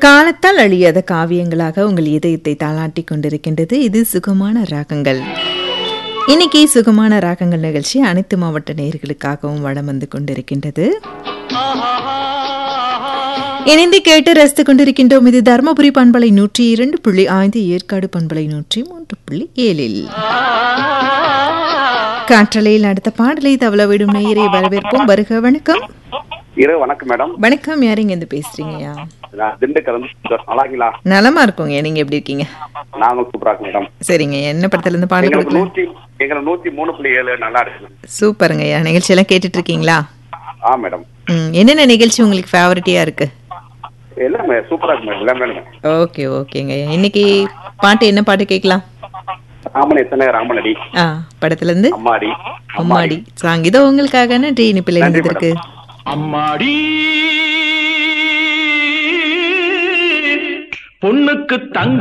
காலத்தால் அழியாத காவியங்களாக உங்கள் இதயத்தை தாளாட்டி கொண்டிருக்கின்றது இது சுகமான ராகங்கள் இன்னைக்கு சுகமான ராகங்கள் நிகழ்ச்சி அனைத்து மாவட்ட நேயர்களுக்காகவும் வளம் வந்து கொண்டிருக்கின்றது இணைந்து கேட்டு ரசித்துக் கொண்டிருக்கின்றோம் இது தருமபுரி பண்பலை நூற்றி இரண்டு புள்ளி ஐந்து ஏற்காடு பண்பலை நூற்றி மூன்று புள்ளி ஏழில் காற்றலையில் அடுத்த பாடலை தவளவிடும் நேயரை வரவேற்போம் வருக வணக்கம் இரவு வணக்கம் மேடம் வணக்கம் யாருங்க இருந்து பேசுறீங்கயா நான் திண்டுக்கல் வந்து நல்லாங்களா நலமா இருக்கோங்க நீங்க எப்படி இருக்கீங்க நாங்களும் சூப்பரா இருக்கு மேடம் சரிங்க என்ன படத்துல இருந்து பாடல் எங்களுக்கு கொடுக்கல நூத்தி எங்களுக்கு நூத்தி மூணு புள்ளி ஏழு நல்லா இருக்கு சூப்பருங்கய்யா நிகழ்ச்சி எல்லாம் கேட்டுட்டு இருக்கீங்களா ஆ மேடம் ம் என்னென்ன நிகழ்ச்சி உங்களுக்கு ஃபேவரட்டியா இருக்கு எல்லாமே சூப்பரா இருக்கு மேடம் எல்லாமே மேடம் ஓகே ஓகேங்க இன்னைக்கு பாட்டு என்ன பாட்டு கேட்கலாம் ராமன் எத்தனை ராமனடி ஆ படத்துல இருந்து அம்மாடி அம்மாடி சாங் இதோ உங்களுக்காக நன்றி இனிப்பில் நன்றி, இருக்கு அம்மாடி பொண்ணுக்கு தங்க